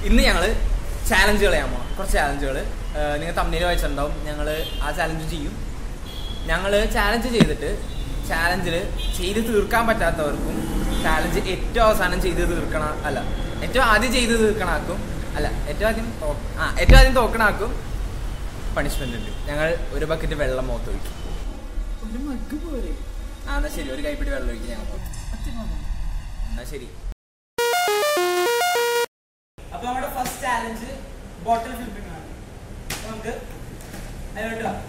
ഇന്ന് ഞങ്ങൾ ചാലഞ്ചുകൾ ചെയ്യാൻ പോകണം കുറച്ച് ചാലഞ്ചുകൾ നിങ്ങൾ തമ്മിൽ വായിച്ചിട്ടുണ്ടാവും ഞങ്ങൾ ആ ചാലഞ്ച് ചെയ്യും ഞങ്ങൾ ചാലഞ്ച് ചെയ്തിട്ട് ചാലഞ്ചിൽ ചെയ്ത് തീർക്കാൻ പറ്റാത്തവർക്കും ചാലഞ്ച് ഏറ്റവും അവസാനം ചെയ്ത് തീർക്കണ അല്ല ഏറ്റവും ആദ്യം ചെയ്ത് തീർക്കണാക്കും അല്ല ഏറ്റവും ആദ്യം തോ- ആ ഏറ്റവും ആദ്യം തോക്കണാക്കും പണിഷ്മെന്റ് ഉണ്ട് ഞങ്ങൾ ഒരു ബക്കറ്റ് വെള്ളം മുഖത്ത് ഒഴിക്കും ഒരു മഗ് പോരെ ആ എന്നാ ശരി ഒരു കൈപ്പിടി വെള്ളം ഒഴിക്കും ഞങ്ങൾ എന്നാ ശരി അപ്പൊ നമ്മുടെ ഫസ്റ്റ് ചാലഞ്ച് ബോട്ടിൽ ഫ്ലിപ്പിംഗ് ആണ് അപ്പൊ നമുക്ക് അതിലോട്ട് വാ.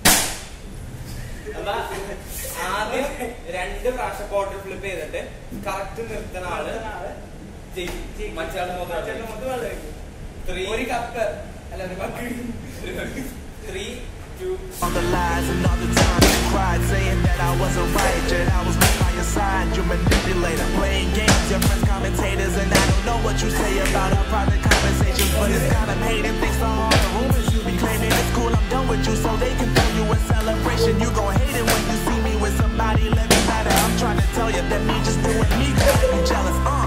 അപ്പൊ ആദ്യം രണ്ട് പ്രാവശ്യം ബോട്ടിൽ ഫ്ലിപ്പ് ചെയ്തിട്ട് കറക്റ്റ് നിർത്തുന്ന ആള് ജയിക്കും മറ്റേ ത്രീ ഒരു കപ്പ് അല്ല ഒരു cup three two All the lies and all the times you cried, saying that I wasn't right, yet I was right by your side. You manipulator, playing games, your friends commentators, and I don't know what you say about our private conversations, but it's kind of hating thanks to all the rumors you be claiming. It's cool, I'm done with you, so they can throw you a celebration. You gon' hate it when you see me with somebody living better. I'm trying to tell you that me just doing me got you jealous. Uh.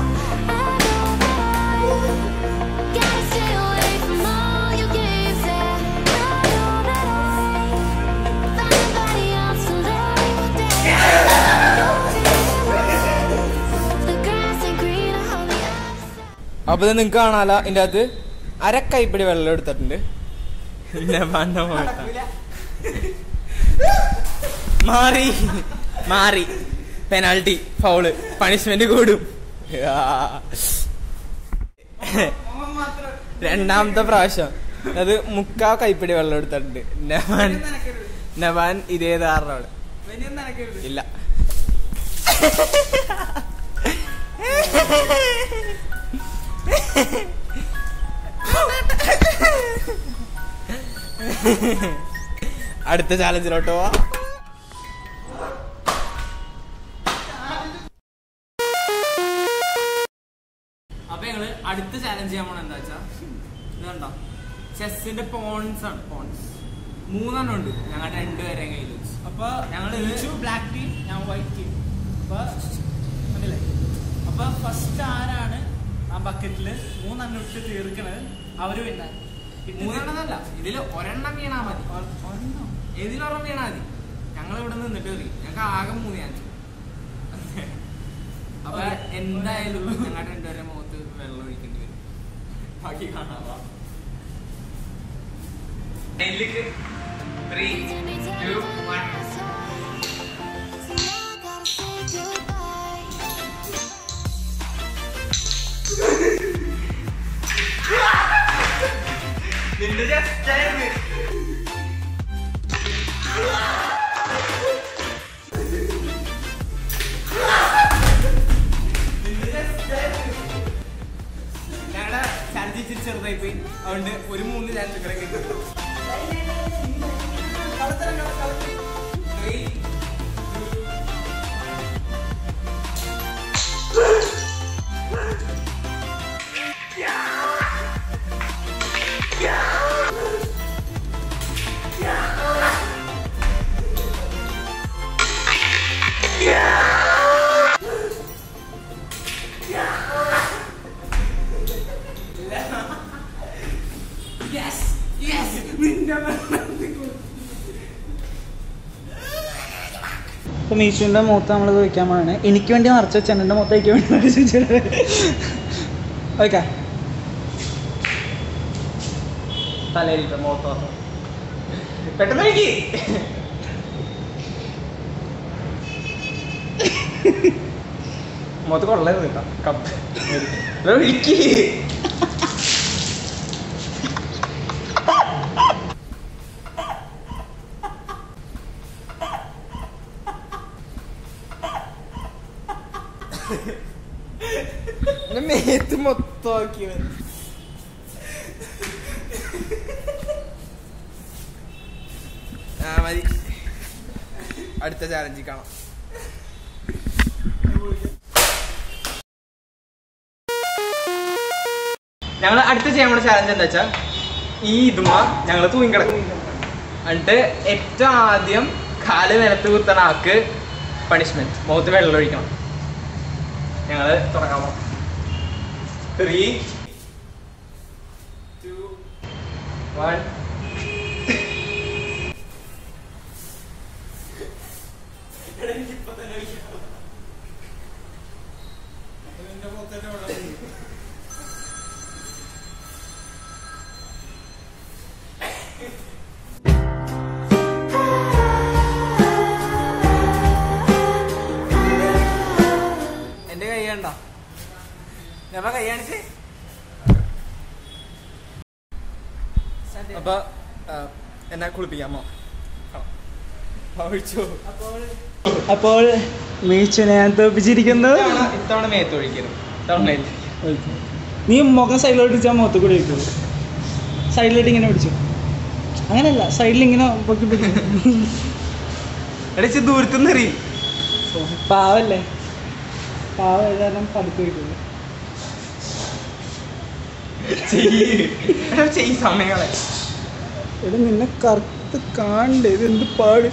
Gotta stay away from all your games, yeah. I know that I find somebody else to love The grass ain't greener on the other side. അപ്പൊ നിങ്ങൾക്ക് കാണാല ഇതിന്റെ അകത്ത് അര കൈപ്പിടി വെള്ളം എടുത്തിട്ടുണ്ട് പിന്നെ പണ്ട പോട്ടെ. മാറി മാറി പെനാൾട്ടി ഫൗള് പണിഷ്മെന്റ് കൂടും ആ. രണ്ടാമത്തെ പ്രാവശ്യം അത് മുക്കാ കൈപ്പിടി വെള്ളം എടുത്തിട്ടുണ്ട് നവാൻ നവാൻ ഇതേ ധാരണമാണ് ഇല്ല അടുത്ത ചാലഞ്ചിലോട്ട് പോവാ അപ്പൊ ഞങ്ങള് അടുത്ത ചാലഞ്ച് ചെയ്യാൻ പോണ എന്താ വെച്ചാ ഇത് കണ്ടോ ചെസ്സിന്റെ പോൺസ് ആണ് പോൺസ് മൂന്നെണ്ണം ഉണ്ട് ഞങ്ങളുടെ രണ്ടുപേരെ കയ്യിൽ വെച്ച് അപ്പൊ ഞങ്ങള് ഞങ്ങൾ ബ്ലാക്ക് ടീം ഞാൻ വൈറ്റ് ടീം അപ്പൊ കണ്ടില്ലേ അപ്പൊ ഫസ്റ്റ് ആരാണ് ആ ബക്കറ്റില് മൂന്നെണ്ണം ഇട്ട് തീർക്കണത് അവര് പിന്നെ മൂന്നെണ്ണതല്ല ഇതില് ഒരെണ്ണം വീണാ മതി ഏതിലൊരെണ്ണം വീണാ മതി ഞങ്ങൾ ഇവിടെ നിന്നിട്ട് കയറി ഞങ്ങൾക്ക് ആകെ മൂന്ന് ചാൻസ് അപ്പൊ എന്തായാലും ഞങ്ങളുടെ രണ്ടുപേരെ മുഖത്ത് വെള്ളം ഒഴിക്കേണ്ടി വരും ബാക്കി കാണാവാ three two one So now I gotta say goodbye. നിന്റെ just ആയിരുന്നു. നിന്റെ just ആയിരുന്നു. ഞങ്ങളുടെ ചാൻസ് ഇച്ചിരി ചെറുതായി പോയി അതുകൊണ്ട് ഒരു മൂന്ന് ചാൻസ് കൂടെ കിട്ടും Three, ഇപ്പൊ മീശുവിന്റെ മുഖത്ത് നമ്മൾ വയ്ക്കാൻ പോവാണ് എനിക്ക് വേണ്ടി നിറച്ച ചെന്നന്റെ മുഖത്ത് വയ്ക്കാൻ വേണ്ടി നിറച്ച് ഓക്കെ തലയിലിട്ട് മുഖത്ത് പെട്ടെന്ന് കഴിക്ക് മുഖത്ത് കൊള്ളരുത് കേട്ടോ കപ്പ് ഒഴിക്ക് മേത്ത് മൊത്തമാക്കി വരും ആ മതി അടുത്ത ചാലഞ്ചിൽ കാണാം ഞങ്ങൾ അടുത്ത ചെയ്യാൻ പോണ ചാലഞ്ച് എന്താ വെച്ചാൽ ഈ ഇതുമ ഞങ്ങൾ തൂങ്ങിക്കിടക്കും എന്നിട്ട് ഏറ്റവും ആദ്യം കാല് നിലത്ത് കുത്തണ ആക്ക് പണിഷ്മെന്റ് മുഖത്ത് വെള്ളം ഒഴിക്കണം ഞങ്ങൾ തുടങ്ങാൻ പോകാം ത്രീ വൺ എന്റെ കൈ കണ്ടോ ഞാൻ കൈ കാണിച്ച് അപ്പൊ ആ, എന്നെ കുളിപ്പിക്കാമോ ഒഴിച്ചു അപ്പോൾ മീച്ചുനെ ഞാൻ തോപ്പിച്ചിരിക്കുന്നു ഇത്തവണ ഇത്തവണ മേത്തൊഴിക്കരുത് ഇത്തവണ നീ മുഖം സൈഡിലോട്ട് വെച്ചാൽ മുഖത്ത് കൂടി വെക്കും സൈഡിലോട്ട് ഇങ്ങനെ പിടിച്ചു അങ്ങനല്ല സൈഡിൽ ഇങ്ങനെ പൊക്കി പിടിച്ചു എടച്ച് ദൂരത്തുനിന്ന് എറിയും പാവല്ലേ പാവ കാരണം പതുക്കെ വയ്ക്കുന്നു ചെയ് സമയങ്ങളെ എടാ നിന്നെ കറുത്ത് കാണണ്ടേ ഇത് എന്ത് പാട്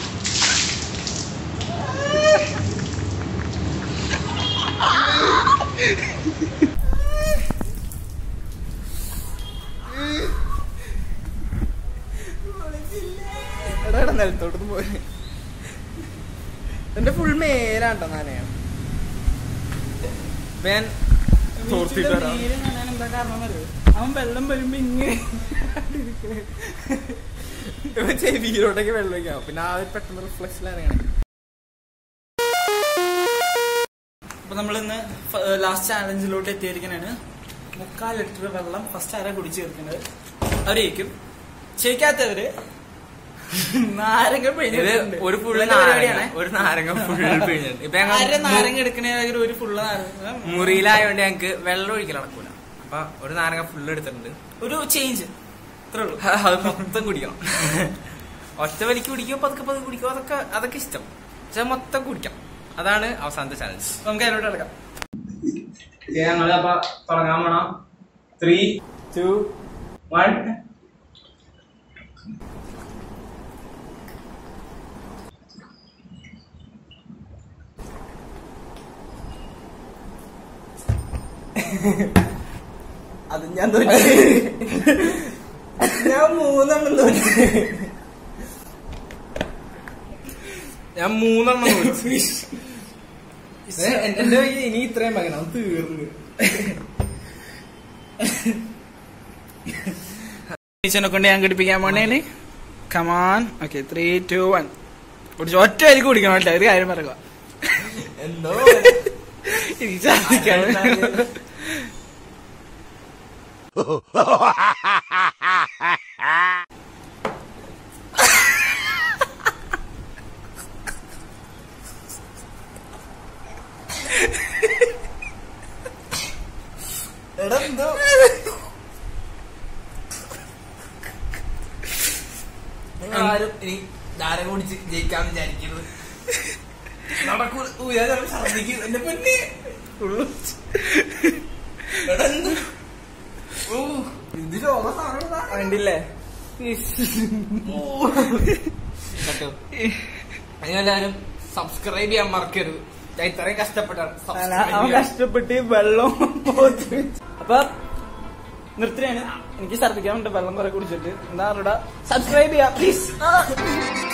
എടാ എടാ നിലത്തോട്ട് പോയി എന്റെ ഫുൾ മേലാണ്ടോ നാനയാണ് ഞാൻ തോർത്തിട്ട് വരാം എന്താ കാരണം അവൻ വെള്ളം വരുമ്പോ ഇങ്ങനെ ഇവൻ ചെവിയിലോട്ടൊക്കെ വെള്ളം ഒഴിക്കാം പിന്നെ ആ ഒരു പെട്ടെന്ന് റിഫ്ലക്സിലാണ് ഇങ്ങനെ അപ്പൊ നമ്മളിന്ന് ലാസ്റ്റ് ചാലഞ്ചിലോട്ട് എത്തിയിരിക്കണാണ് മുക്കാൽ ലിറ്റർ വെള്ളം ഫസ്റ്റ് ആരാ കുടിച്ചു തീർക്കുന്നത് അവരേക്കും ക്ഷയിക്കാത്തവര് നാരങ്ങ ഇത് പിഴിഞ്ഞിട്ടുണ്ട്. ഒരു ഫുള്ള് ഇവന്റെ നാരങ്ങ പരിപാടിയാണേ. ഒരു നാരങ്ങ ഫുൾ പിഴിഞ്ഞിട്ടുണ്ട് ഇപ്പൊ ആരെ ഞങ്ങൾ നാരങ്ങ എടുക്കണെങ്കിൽ ഒരു ഫുള്ള് നാരങ്ങ മുറിയിലായോണ്ട് ഞങ്ങക്ക് വെള്ളം ഒഴിക്കൽ നടക്കൂല അപ്പൊ ഒരു നാരങ്ങ ഫുള്ള് എടുത്തിട്ടുണ്ട് ഒരു ചേഞ്ച് ഇത്രേ ഉള്ളൂ അത് മൊത്തം കുടിക്കണം ഒറ്റ വലിക്ക് കുടിക്കോ പതുക്കെ പതുക്കെ കുടിക്കോ അതൊക്കെ അതൊക്കെ ഇഷ്ടം പക്ഷെ മൊത്തം കുടിക്കാം അതാണ് അവസാനത്തെ ചാലഞ്ച് നമുക്ക് അതിലോട്ട് കിടക്കാം ഞങ്ങൾ അപ്പൊ തുടങ്ങാൻ വേണം ത്രീ ടു വൺ അത് ഞാൻ തോന്നി ഞാൻ മൂന്നെണ്ണം തോന്നി ഞാൻ മൂന്നെണ്ണം കുടിച്ചു. ഏ, എന്റെ എന്റെ കയ്യിൽ ഇനി ഇത്രയും മകനം തീർന്നു ടീച്ചറിനെ കൊണ്ട് ഞാൻ കുടിപ്പിക്കാൻ പോണേന് come on okay three two one കുടിച്ചു ഒറ്റ വരിക്ക് കുടിക്കണം കേട്ടോ ഒരു കാര്യം പറയുക എന്തോ എനിക്ക് ഛർദ്ദിക്കാൻ. എടാ എന്തോ നിങ്ങൾ ആരും ഇനി നാരങ്ങ കുടിച്ച് ജയിക്കാന്ന് വിചാരിക്കരുത് നടക്കൂല ഊ, ഞാൻ ചിലപ്പോ ഛർദ്ദിക്കും എന്റെ പൊന്നെ എടാ എന്ത് ഓ ഇത് രോഗ സാധനം കണ്ടില്ലേ കേട്ടോ നിങ്ങളെല്ലാരും സബ്സ്ക്രൈബ് ചെയ്യാൻ മറക്കരുത് ഞാൻ ഇത്രയും കഷ്ടപ്പെട്ടാണ് അല്ല, subscribe അവൻ ചെയ്യാൻ. കഷ്ടപ്പെട്ട് ഈ വെള്ളം പോത്ത് വെച്ച്. അപ്പൊ നിർത്തിയാണ് എനിക്ക് ഛർദ്ദിക്കാൻ വേണ്ടി വെള്ളം കുറെ കുടിച്ചിട്ട് എന്താ പറയുക സബ്സ്ക്രൈബ് ചെയ്യാം പ്ലീസ്